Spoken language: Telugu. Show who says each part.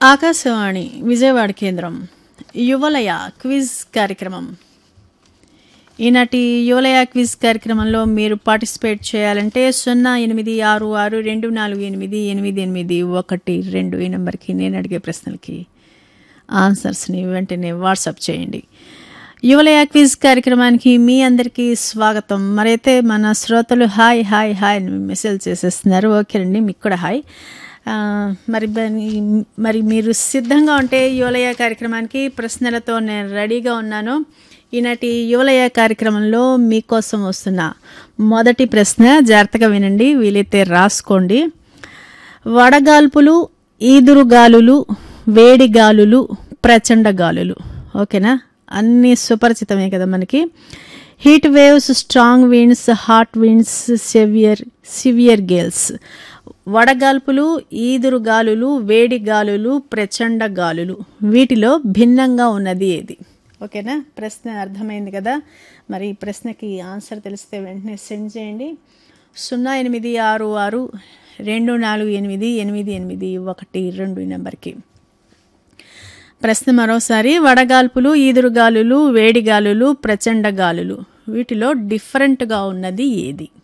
Speaker 1: ఆకాశవాణి విజయవాడ కేంద్రం యువలయ క్విజ్ కార్యక్రమం ఈనాటి యువలయ క్విజ్ కార్యక్రమంలో మీరు పార్టిసిపేట్ చేయాలంటే సున్నా ఎనిమిది ఆరు ఆరు రెండు నాలుగు ఎనిమిది ఎనిమిది ఎనిమిది ఒకటి రెండు ఈ నెంబర్కి నేను అడిగే ప్రశ్నలకి ఆన్సర్స్ని వెంటనే వాట్సాప్ చేయండి యువలయ క్విజ్ కార్యక్రమానికి మీ అందరికీ స్వాగతం మరైతే మన శ్రోతలు హాయ్ హాయ్ హాయ్ అని మెసేజ్ చేసేస్తున్నారు ఓకేనండి మీకు కూడా హాయ్ ఆ, మరి బని- మరి మీరు సిద్ధంగా ఉంటే యువలయ కార్యక్రమానికి ప్రశ్నలతో నేను రెడీగా ఉన్నాను ఈనాటి యువలయ కార్యక్రమంలో మీకోసం వస్తున్న మొదటి ప్రశ్న జాగ్రత్తగా వినండి వీలైతే రాసుకోండి వడగాల్పులు ఈదురుగాలులు వేడి గాలులు ప్రచండ గాలులు ఓకేనా అన్నీ సుపరిచితమే కదా మనకి heat waves strong winds hot winds severe severe gales వడగాల్పులు ఈదురు గాలులు వేడి గాలులు ప్రచండ గాలులు వీటిలో భిన్నంగా ఉన్నది ఏది ఓకేనా ప్రశ్న అర్థమైంది కదా మరి ఈ ప్రశ్నకి ఆన్సర్ తెలిస్తే వెంటనే సెండ్ చేయండి సున్నా ఎనిమిది ఆరు ఆరు రెండు నాలుగు ఎనిమిది ఎనిమిది ఎనిమిది ఒకటి రెండు ఈ నెంబర్కి ప్రశ్న మరోసారి వడగాల్పులు ఈదురుగాలులు వేడిగాలులు ప్రచండ గాలులు వీటిలో డిఫరెంట్గా ఉన్నది ఏది